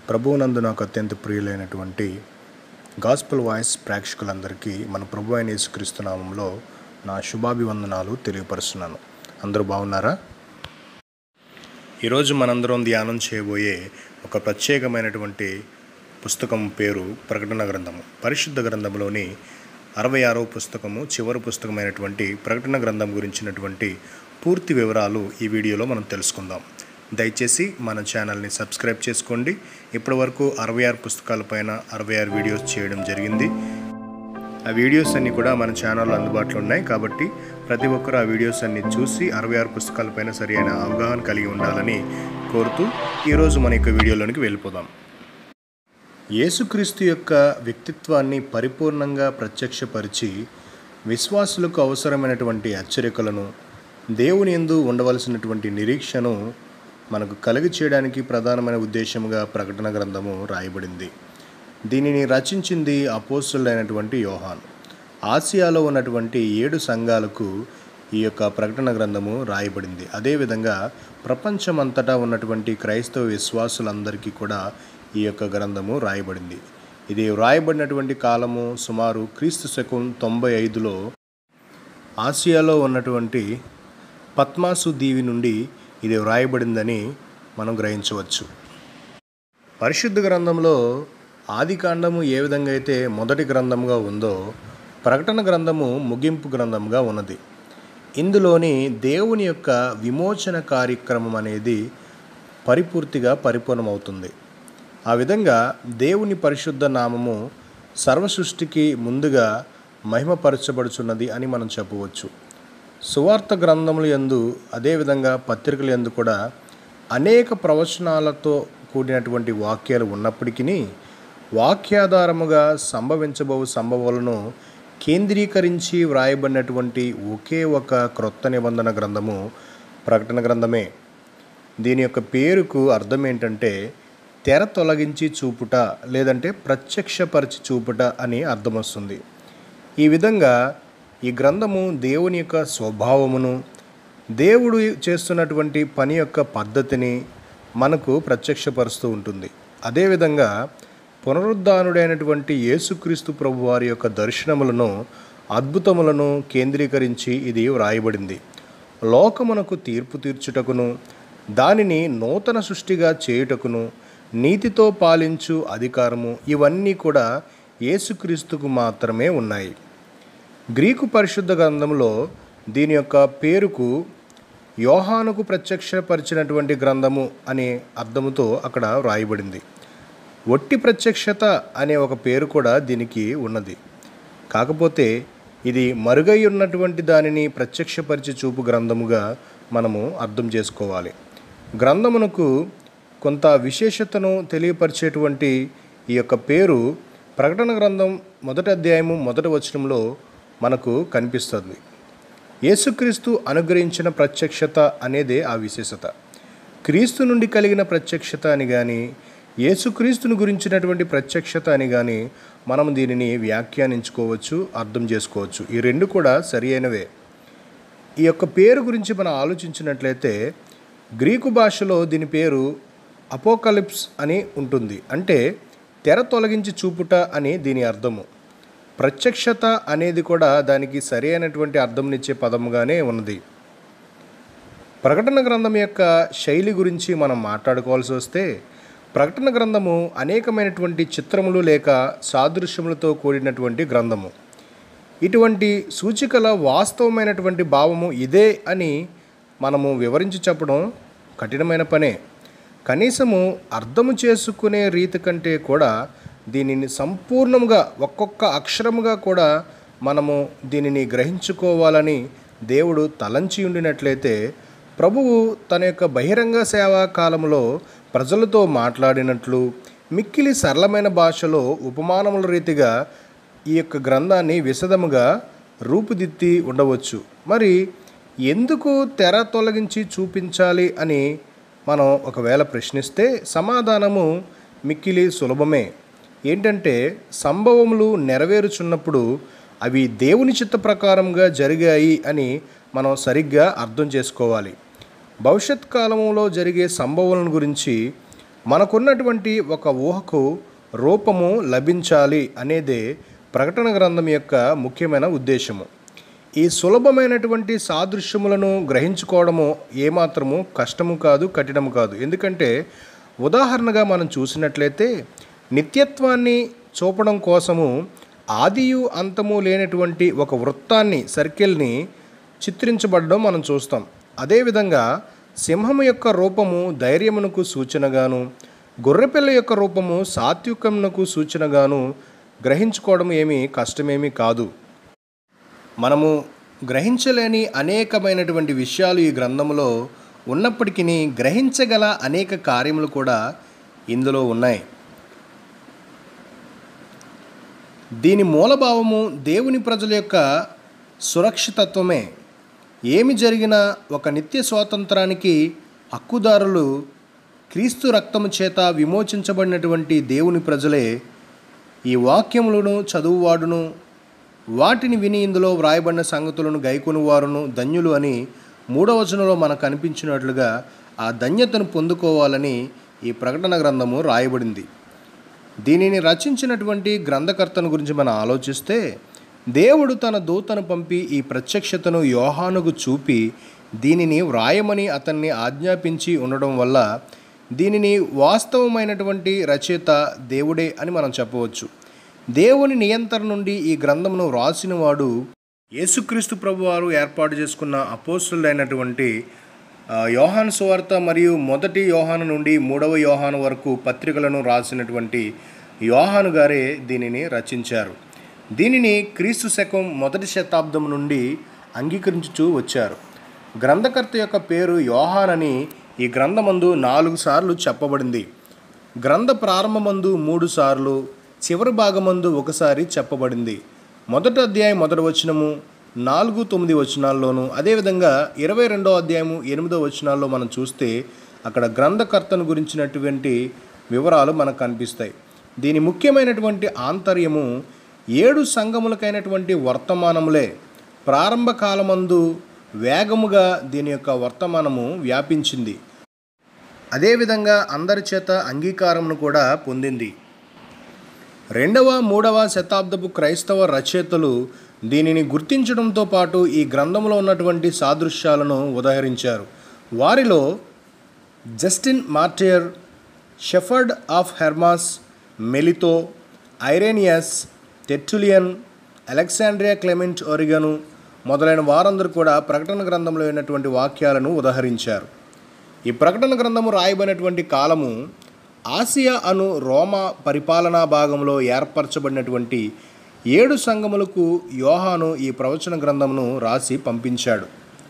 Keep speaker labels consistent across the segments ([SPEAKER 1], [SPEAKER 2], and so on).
[SPEAKER 1] ప్రభువునందు నాకు అత్యంత ప్రియులైనటువంటి గాస్పుల్ వాయిస్ ప్రేక్షకులందరికీ మన ప్రభు అయిన యేసుక్రీస్తు నామంలో నా శుభాభివందనాలు తెలియపరుస్తున్నాను అందరూ బాగున్నారా ఈరోజు మనందరం ధ్యానం చేయబోయే ఒక ప్రత్యేకమైనటువంటి పుస్తకం పేరు ప్రకటన గ్రంథము పరిశుద్ధ గ్రంథంలోని అరవై ఆరవ పుస్తకము చివరి పుస్తకమైనటువంటి ప్రకటన గ్రంథం గురించినటువంటి పూర్తి వివరాలు ఈ వీడియోలో మనం తెలుసుకుందాం దయచేసి మన ఛానల్ని సబ్స్క్రైబ్ చేసుకోండి ఇప్పటివరకు అరవై ఆరు పుస్తకాలపైన అరవై ఆరు వీడియోస్ చేయడం జరిగింది ఆ వీడియోస్ అన్నీ కూడా మన ఛానల్లో అందుబాటులో ఉన్నాయి కాబట్టి ప్రతి ఒక్కరు ఆ వీడియోస్ అన్ని చూసి అరవై ఆరు పుస్తకాలపైన సరైన అవగాహన కలిగి ఉండాలని కోరుతూ ఈరోజు మన యొక్క వీడియోలోనికి వెళ్ళిపోదాం యేసుక్రీస్తు యొక్క వ్యక్తిత్వాన్ని పరిపూర్ణంగా ప్రత్యక్షపరిచి విశ్వాసులకు అవసరమైనటువంటి హెచ్చరికలను దేవుని ఎందు ఉండవలసినటువంటి నిరీక్షను మనకు కలిగి చేయడానికి ప్రధానమైన ఉద్దేశముగా ప్రకటన గ్రంథము రాయబడింది దీనిని రచించింది అపోస్తులైనటువంటి యోహాన్ ఆసియాలో ఉన్నటువంటి ఏడు సంఘాలకు ఈ యొక్క ప్రకటన గ్రంథము రాయబడింది అదేవిధంగా ప్రపంచమంతటా ఉన్నటువంటి క్రైస్తవ విశ్వాసులందరికీ కూడా ఈ యొక్క గ్రంథము రాయబడింది ఇది వ్రాయబడినటువంటి కాలము సుమారు క్రీస్తు శకం తొంభై ఐదులో ఆసియాలో ఉన్నటువంటి పద్మాసు దీవి నుండి ఇది వ్రాయబడిందని మనం గ్రహించవచ్చు పరిశుద్ధ గ్రంథంలో ఆది కాండము ఏ విధంగా అయితే మొదటి గ్రంథంగా ఉందో ప్రకటన గ్రంథము ముగింపు గ్రంథంగా ఉన్నది ఇందులోని దేవుని యొక్క విమోచన కార్యక్రమం అనేది పరిపూర్తిగా పరిపూర్ణమవుతుంది ఆ విధంగా దేవుని పరిశుద్ధ నామము సర్వ సృష్టికి ముందుగా మహిమపరచబడుచున్నది అని మనం చెప్పవచ్చు సువార్త గ్రంథముల యందు అదేవిధంగా పత్రికల యందు కూడా అనేక ప్రవచనాలతో కూడినటువంటి వాక్యాలు ఉన్నప్పటికీ వాక్యాధారముగా సంభవించబో సంభవాలను కేంద్రీకరించి వ్రాయబడినటువంటి ఒకే ఒక క్రొత్త నిబంధన గ్రంథము ప్రకటన గ్రంథమే దీని యొక్క పేరుకు అర్థం ఏంటంటే తెర తొలగించి చూపుట లేదంటే ప్రత్యక్షపరిచి చూపుట అని అర్థం వస్తుంది ఈ విధంగా ఈ గ్రంథము దేవుని యొక్క స్వభావమును దేవుడు చేస్తున్నటువంటి పని యొక్క పద్ధతిని మనకు ప్రత్యక్షపరుస్తూ ఉంటుంది అదేవిధంగా పునరుద్ధానుడైనటువంటి యేసుక్రీస్తు ప్రభు వారి యొక్క దర్శనములను అద్భుతములను కేంద్రీకరించి ఇది వ్రాయబడింది లోకమునకు తీర్పు తీర్చుటకును దానిని నూతన సృష్టిగా చేయుటకును నీతితో పాలించు అధికారము ఇవన్నీ కూడా యేసుక్రీస్తుకు మాత్రమే ఉన్నాయి గ్రీకు పరిశుద్ధ గ్రంథంలో దీని యొక్క పేరుకు యోహానుకు ప్రత్యక్షపరిచినటువంటి గ్రంథము అనే అర్థముతో అక్కడ వ్రాయబడింది ఒట్టి ప్రత్యక్షత అనే ఒక పేరు కూడా దీనికి ఉన్నది కాకపోతే ఇది మరుగై ఉన్నటువంటి దానిని ప్రత్యక్షపరిచి చూపు గ్రంథముగా మనము అర్థం చేసుకోవాలి గ్రంథమునకు కొంత విశేషతను తెలియపరిచేటువంటి ఈ యొక్క పేరు ప్రకటన గ్రంథం మొదటి అధ్యాయము మొదటి వచనంలో మనకు కనిపిస్తుంది యేసుక్రీస్తు అనుగ్రహించిన ప్రత్యక్షత అనేదే ఆ విశేషత క్రీస్తు నుండి కలిగిన ప్రత్యక్షత అని కానీ యేసుక్రీస్తుని గురించినటువంటి ప్రత్యక్షత అని కానీ మనం దీనిని వ్యాఖ్యానించుకోవచ్చు అర్థం చేసుకోవచ్చు ఈ రెండు కూడా సరి అయినవే ఈ యొక్క పేరు గురించి మనం ఆలోచించినట్లయితే గ్రీకు భాషలో దీని పేరు అపోకలిప్స్ అని ఉంటుంది అంటే తెర తొలగించి చూపుట అని దీని అర్థము ప్రత్యక్షత అనేది కూడా దానికి సరి అయినటువంటి అర్థంనిచ్చే పదముగానే ఉన్నది ప్రకటన గ్రంథం యొక్క శైలి గురించి మనం మాట్లాడుకోవాల్సి వస్తే ప్రకటన గ్రంథము అనేకమైనటువంటి చిత్రములు లేక సాదృశ్యములతో కూడినటువంటి గ్రంథము ఇటువంటి సూచికల వాస్తవమైనటువంటి భావము ఇదే అని మనము వివరించి చెప్పడం కఠినమైన పనే కనీసము అర్థము చేసుకునే రీతి కంటే కూడా దీనిని సంపూర్ణంగా ఒక్కొక్క అక్షరముగా కూడా మనము దీనిని గ్రహించుకోవాలని దేవుడు తలంచి ఉండినట్లయితే ప్రభువు తన యొక్క బహిరంగ సేవా కాలంలో ప్రజలతో మాట్లాడినట్లు మిక్కిలి సరళమైన భాషలో ఉపమానముల రీతిగా ఈ యొక్క గ్రంథాన్ని విశదముగా రూపుదిద్ది ఉండవచ్చు మరి ఎందుకు తెర తొలగించి చూపించాలి అని మనం ఒకవేళ ప్రశ్నిస్తే సమాధానము మిక్కిలి సులభమే ఏంటంటే సంభవములు నెరవేరుచున్నప్పుడు అవి దేవుని చిత్త ప్రకారంగా జరిగాయి అని మనం సరిగ్గా అర్థం చేసుకోవాలి భవిష్యత్ కాలంలో జరిగే సంభవాలను గురించి మనకున్నటువంటి ఒక ఊహకు రూపము లభించాలి అనేదే ప్రకటన గ్రంథం యొక్క ముఖ్యమైన ఉద్దేశము ఈ సులభమైనటువంటి సాదృశ్యములను గ్రహించుకోవడము ఏమాత్రము కష్టము కాదు కఠినము కాదు ఎందుకంటే ఉదాహరణగా మనం చూసినట్లయితే నిత్యత్వాన్ని చూపడం కోసము ఆదియు అంతము లేనటువంటి ఒక వృత్తాన్ని సర్కిల్ని చిత్రించబడడం మనం చూస్తాం అదేవిధంగా సింహము యొక్క రూపము ధైర్యమునకు సూచనగాను గొర్రెపిల్ల యొక్క రూపము సాత్వికమునకు సూచనగాను గ్రహించుకోవడం ఏమీ కష్టమేమీ కాదు మనము గ్రహించలేని అనేకమైనటువంటి విషయాలు ఈ గ్రంథంలో ఉన్నప్పటికీ గ్రహించగల అనేక కార్యములు కూడా ఇందులో ఉన్నాయి దీని మూలభావము దేవుని ప్రజల యొక్క సురక్షితత్వమే ఏమి జరిగినా ఒక నిత్య స్వాతంత్రానికి హక్కుదారులు క్రీస్తు రక్తము చేత విమోచించబడినటువంటి దేవుని ప్రజలే ఈ వాక్యములను చదువువాడును వాటిని విని ఇందులో వ్రాయబడిన సంగతులను గైకొనువారును ధన్యులు అని మూడవ వచనంలో మనకు కనిపించినట్లుగా ఆ ధన్యతను పొందుకోవాలని ఈ ప్రకటన గ్రంథము రాయబడింది దీనిని రచించినటువంటి గ్రంథకర్తను గురించి మనం ఆలోచిస్తే దేవుడు తన దూతను పంపి ఈ ప్రత్యక్షతను యోహానుకు చూపి దీనిని వ్రాయమని అతన్ని ఆజ్ఞాపించి ఉండడం వల్ల దీనిని వాస్తవమైనటువంటి రచయిత దేవుడే అని మనం చెప్పవచ్చు దేవుని నియంత్రణ నుండి ఈ గ్రంథమును వ్రాసినవాడు యేసుక్రీస్తు ప్రభువారు ఏర్పాటు చేసుకున్న అపోస్తులైనటువంటి ఆ, యోహాను సువార్త మరియు మొదటి యోహాను నుండి మూడవ యోహాను వరకు పత్రికలను రాసినటువంటి యోహాను గారే దీనిని రచించారు దీనిని క్రీస్తు శకం మొదటి శతాబ్దం నుండి అంగీకరించుచూ వచ్చారు గ్రంథకర్త యొక్క పేరు యోహాన్ అని ఈ గ్రంథమందు నాలుగు సార్లు చెప్పబడింది గ్రంథ ప్రారంభమందు మూడు సార్లు చివరి భాగమందు ఒకసారి చెప్పబడింది మొదటి అధ్యాయం మొదటి వచనము నాలుగు తొమ్మిది వచనాల్లోనూ అదేవిధంగా ఇరవై రెండో అధ్యాయము ఎనిమిదో వచనాల్లో మనం చూస్తే అక్కడ గ్రంథకర్తను గురించినటువంటి వివరాలు మనకు కనిపిస్తాయి దీని ముఖ్యమైనటువంటి ఆంతర్యము ఏడు సంఘములకైనటువంటి వర్తమానములే ప్రారంభ కాలమందు వేగముగా దీని యొక్క వర్తమానము వ్యాపించింది అదేవిధంగా అందరి చేత అంగీకారమును కూడా పొందింది రెండవ మూడవ శతాబ్దపు క్రైస్తవ రచయితలు దీనిని గుర్తించడంతో పాటు ఈ గ్రంథంలో ఉన్నటువంటి సాదృశ్యాలను ఉదహరించారు వారిలో Justin Martyr Shepherd of Hermas మెలితో Irenaeus Tertullian Alexandria Clement Origen మొదలైన వారందరూ కూడా ప్రకటన గ్రంథంలో ఉన్నటువంటి వాక్యాలను ఉదహరించారు ఈ ప్రకటన గ్రంథము రాయబడినటువంటి కాలము ఆసియా అను రోమా పరిపాలనా భాగంలో ఏర్పరచబడినటువంటి ఏడు సంఘములకు యోహాను ఈ ప్రవచన గ్రంథమును రాసి పంపించాడు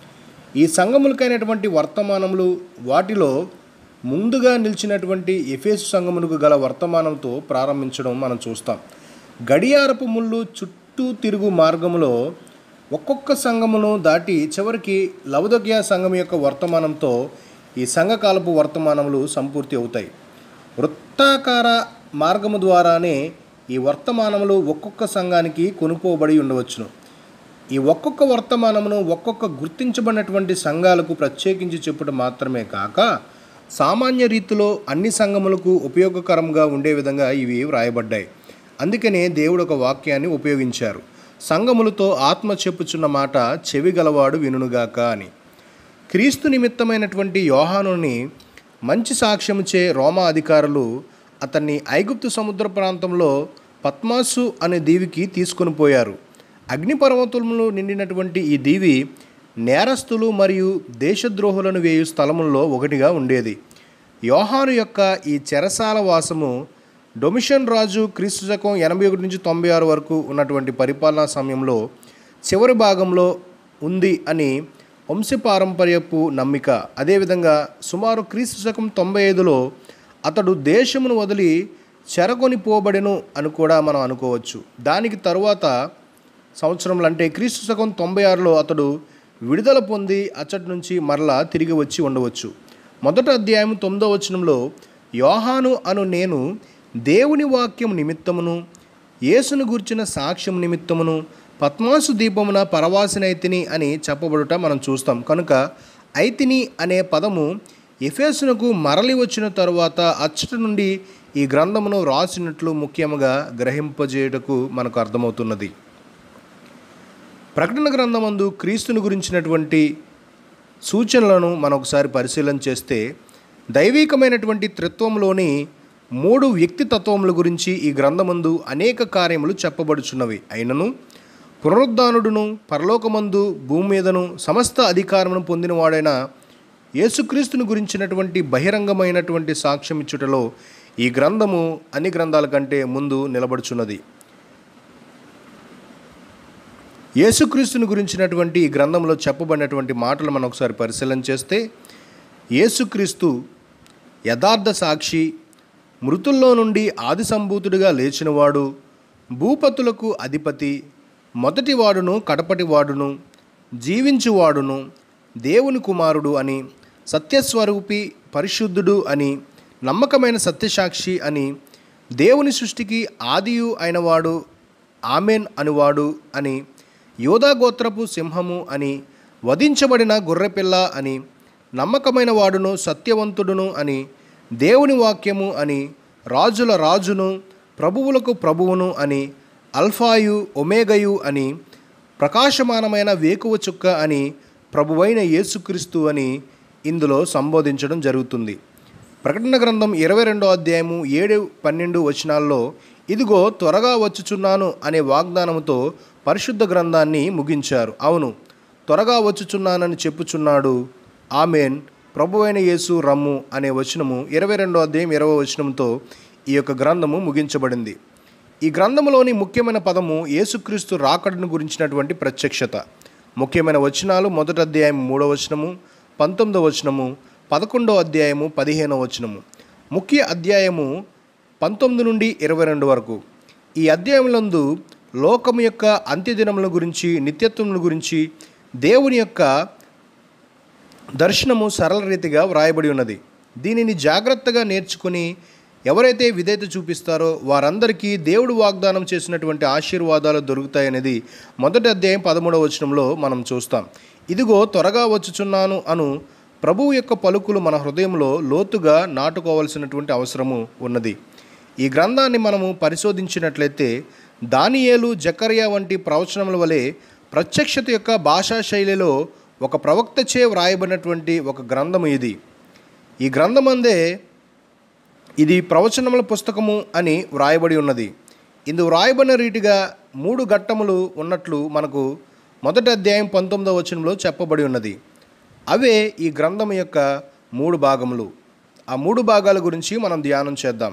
[SPEAKER 1] ఈ సంఘములకైనటువంటి వర్తమానములు వాటిలో ముందుగా నిలిచినటువంటి ఎఫేసు సంఘమునకు గల వర్తమానంతో ప్రారంభించడం మనం చూస్తాం గడియారపు ముళ్ళు చుట్టూ తిరుగు మార్గములో ఒక్కొక్క సంఘమును దాటి చివరికి లవదగ్య సంఘం యొక్క వర్తమానంతో ఈ సంఘకాలపు వర్తమానములు సంపూర్తి అవుతాయి వృత్తాకార మార్గము ద్వారానే ఈ వర్తమానములు ఒక్కొక్క సంఘానికి కొనుక్కోబడి ఉండవచ్చును ఈ ఒక్కొక్క వర్తమానమును ఒక్కొక్క గుర్తించబడినటువంటి సంఘాలకు ప్రత్యేకించి చెప్పుట మాత్రమే కాక సామాన్య రీతిలో అన్ని సంఘములకు ఉపయోగకరంగా ఉండే విధంగా ఇవి వ్రాయబడ్డాయి అందుకనే దేవుడు ఒక వాక్యాన్ని ఉపయోగించారు సంఘములతో ఆత్మ చెప్పుచున్న మాట చెవి గలవాడు వినుగాక అని క్రీస్తు నిమిత్తమైనటువంటి యోహానుని మంచి సాక్ష్యముచే రోమా అధికారులు అతన్ని ఐగుప్తు సముద్ర ప్రాంతంలో పద్మాసు అనే దీవికి తీసుకొని పోయారు అగ్నిపర్వతములు నిండినటువంటి ఈ దీవి నేరస్తులు మరియు దేశద్రోహులను వేయు స్థలముల్లో ఒకటిగా ఉండేది యోహాను యొక్క ఈ చెరసాల వాసము డొమిషన్ రాజు క్రీస్తు శకం ఎనభై ఒకటి నుంచి తొంభై ఆరు వరకు ఉన్నటువంటి పరిపాలనా సమయంలో చివరి భాగంలో ఉంది అని వంశపారంపర్యపు నమ్మిక అదేవిధంగా సుమారు క్రీస్తు శకం తొంభై ఐదులో అతడు దేశమును వదిలి చెరకొని పోబడెను అని కూడా మనం అనుకోవచ్చు దానికి తరువాత సంవత్సరంలో అంటే క్రీస్తు శకం తొంభై ఆరులో అతడు విడుదల పొంది అచ్చటి నుంచి మరలా తిరిగి వచ్చి ఉండవచ్చు మొదటి అధ్యాయం తొమ్మిదో వచనంలో యోహాను అను నేను దేవుని వాక్యం నిమిత్తమును యేసును గూర్చిన సాక్ష్యం నిమిత్తమును పద్మాసు దీపమున పరవాసినైతిని అని చెప్పబడుట మనం చూస్తాం కనుక ఐతిని అనే పదము ఎఫేసునకు మరలి వచ్చిన తరువాత అచ్చట నుండి ఈ గ్రంథమును రాసినట్లు ముఖ్యంగా గ్రహింపజేయుటకు మనకు అర్థమవుతున్నది ప్రకటన గ్రంథమందు క్రీస్తుని గురించినటువంటి సూచనలను మనం ఒకసారి పరిశీలన చేస్తే దైవికమైనటువంటి త్రిత్వంలోని మూడు వ్యక్తి తత్వముల గురించి ఈ గ్రంథమందు అనేక కార్యములు చెప్పబడుచున్నవి అయినను పునరుద్ధానుడును పరలోకమందు భూమి మీదను సమస్త అధికారమును పొందినవాడైన యేసుక్రీస్తుని గురించినటువంటి బహిరంగమైనటువంటి సాక్ష్యం ఇచ్చుటలో ఈ గ్రంథము అన్ని గ్రంథాల కంటే ముందు నిలబడుచున్నది యేసుక్రీస్తుని గురించినటువంటి ఈ గ్రంథంలో చెప్పబడినటువంటి మాటలు మనం ఒకసారి పరిశీలన చేస్తే యేసుక్రీస్తు యథార్థ సాక్షి మృతుల్లో నుండి ఆది సంభూతుడిగా లేచినవాడు భూపతులకు అధిపతి మొదటివాడును కడపటివాడును జీవించువాడును దేవుని కుమారుడు అని సత్యస్వరూపి పరిశుద్ధుడు అని నమ్మకమైన సత్యసాక్షి అని దేవుని సృష్టికి ఆదియు అయినవాడు ఆమెన్ అనువాడు అని యోధాగోత్రపు సింహము అని వధించబడిన గొర్రెపిల్ల అని నమ్మకమైన వాడును సత్యవంతుడును అని దేవుని వాక్యము అని రాజుల రాజును ప్రభువులకు ప్రభువును అని అల్ఫాయు ఒమేగయు అని ప్రకాశమానమైన వేకువ చుక్క అని ప్రభువైన యేసుక్రీస్తు అని ఇందులో సంబోధించడం జరుగుతుంది ప్రకటన గ్రంథం ఇరవై రెండో అధ్యాయము ఏడు పన్నెండు వచనాల్లో ఇదిగో త్వరగా వచ్చుచున్నాను అనే వాగ్దానంతో పరిశుద్ధ గ్రంథాన్ని ముగించారు అవును త్వరగా వచ్చుచున్నానని చెప్పుచున్నాడు ఆమెన్ ప్రభువైన యేసు రమ్ము అనే వచనము ఇరవై రెండో అధ్యాయం ఇరవై వచనంతో ఈ యొక్క గ్రంథము ముగించబడింది ఈ గ్రంథములోని ముఖ్యమైన పదము యేసుక్రీస్తు రాకడను గురించినటువంటి ప్రత్యక్షత ముఖ్యమైన వచనాలు మొదటి అధ్యాయం మూడో వచనము పంతొమ్మిదో వచనము పదకొండో అధ్యాయము పదిహేనో వచనము ముఖ్య అధ్యాయము పంతొమ్మిది నుండి ఇరవై రెండు వరకు ఈ అధ్యాయములందు లోకము యొక్క అంత్యదినముల గురించి నిత్యత్వముల గురించి దేవుని యొక్క దర్శనము సరళ రీతిగా వ్రాయబడి ఉన్నది దీనిని జాగ్రత్తగా నేర్చుకుని ఎవరైతే విధేయత చూపిస్తారో వారందరికీ దేవుడు వాగ్దానం చేసినటువంటి ఆశీర్వాదాలు దొరుకుతాయనేది మొదటి అధ్యాయం పదమూడవ వచనంలో మనం చూస్తాం ఇదిగో త్వరగా వచ్చుచున్నాను అను ప్రభువు యొక్క పలుకులు మన హృదయంలో లోతుగా నాటుకోవాల్సినటువంటి అవసరము ఉన్నది ఈ గ్రంథాన్ని మనము పరిశోధించినట్లయితే దానియేలు జకరియా వంటి ప్రవచనముల వలె ప్రత్యక్షత యొక్క భాషా శైలిలో ఒక ప్రవక్తచే వ్రాయబడినటువంటి ఒక గ్రంథము ఇది ఈ గ్రంథమందే ఇది ప్రవచనముల పుస్తకము అని వ్రాయబడి ఉన్నది ఇందు వ్రాయబడిన రీతిగా మూడు ఘట్టములు ఉన్నట్లు మనకు మొదటి అధ్యాయం పంతొమ్మిదవ వచనంలో చెప్పబడి ఉన్నది అవే ఈ గ్రంథం యొక్క మూడు భాగములు ఆ మూడు భాగాల గురించి మనం ధ్యానం చేద్దాం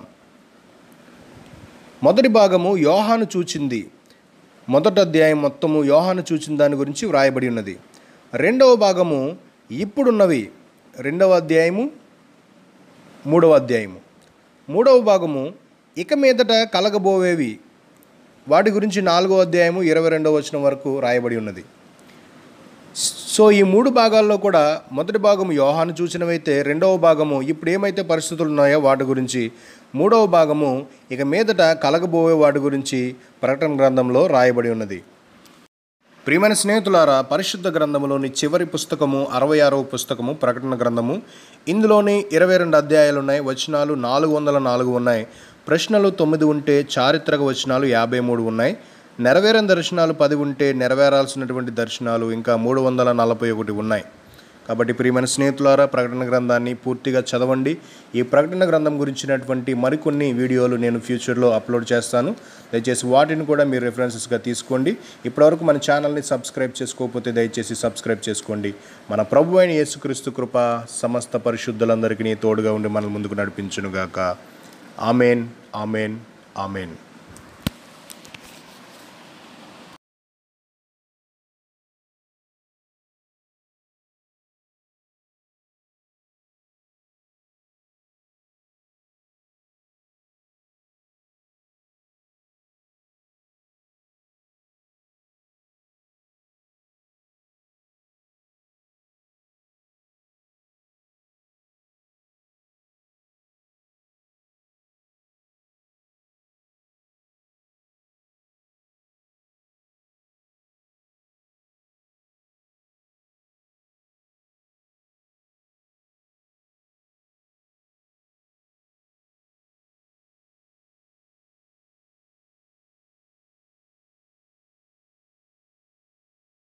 [SPEAKER 1] మొదటి భాగము యోహాను చూచింది మొదటి అధ్యాయం మొత్తము యోహాను చూచిన దాని గురించి వ్రాయబడి ఉన్నది రెండవ భాగము ఇప్పుడున్నవి రెండవ అధ్యాయము మూడవ అధ్యాయము మూడవ భాగము ఇక మీదట కలగబోవేవి వాటి గురించి నాలుగో అధ్యాయము ఇరవై రెండవ వచనం వరకు రాయబడి ఉన్నది సో ఈ మూడు భాగాల్లో కూడా మొదటి భాగము యోహాను చూసినవైతే రెండవ భాగము ఇప్పుడు ఏమైతే పరిస్థితులు ఉన్నాయో వాటి గురించి మూడవ భాగము ఇక మీదట కలగబోయే వాటి గురించి ప్రకటన గ్రంథంలో రాయబడి ఉన్నది ప్రియమైన స్నేహితులారా పరిశుద్ధ గ్రంథములోని చివరి పుస్తకము అరవై ఆరవ పుస్తకము ప్రకటన గ్రంథము ఇందులోని ఇరవై రెండు అధ్యాయాలు ఉన్నాయి వచనాలు నాలుగు వందల నాలుగు ఉన్నాయి ప్రశ్నలు తొమ్మిది ఉంటే చారిత్రక వచనాలు యాభై మూడు ఉన్నాయి నెరవేరని దర్శనాలు పది ఉంటే నెరవేరాల్సినటువంటి దర్శనాలు ఇంకా మూడు వందల నలభై ఒకటి ఉన్నాయి కాబట్టి ప్రియమైన స్నేహితులారా ప్రకటన గ్రంథాన్ని పూర్తిగా చదవండి ఈ ప్రకటన గ్రంథం గురించినటువంటి మరికొన్ని వీడియోలు నేను ఫ్యూచర్లో అప్లోడ్ చేస్తాను దయచేసి వాటిని కూడా మీరు రెఫరెన్సెస్గా తీసుకోండి ఇప్పటివరకు మన ఛానల్ని సబ్స్క్రైబ్ చేసుకోకపోతే దయచేసి సబ్స్క్రైబ్ చేసుకోండి మన ప్రభు అయిన యేసుక్రీస్తు కృప సమస్త పరిశుద్ధులందరికీ తోడుగా ఉండి మన ముందుకు నడిపించునుగాక ఆమెన్ ఆమెన్ ఆమెన్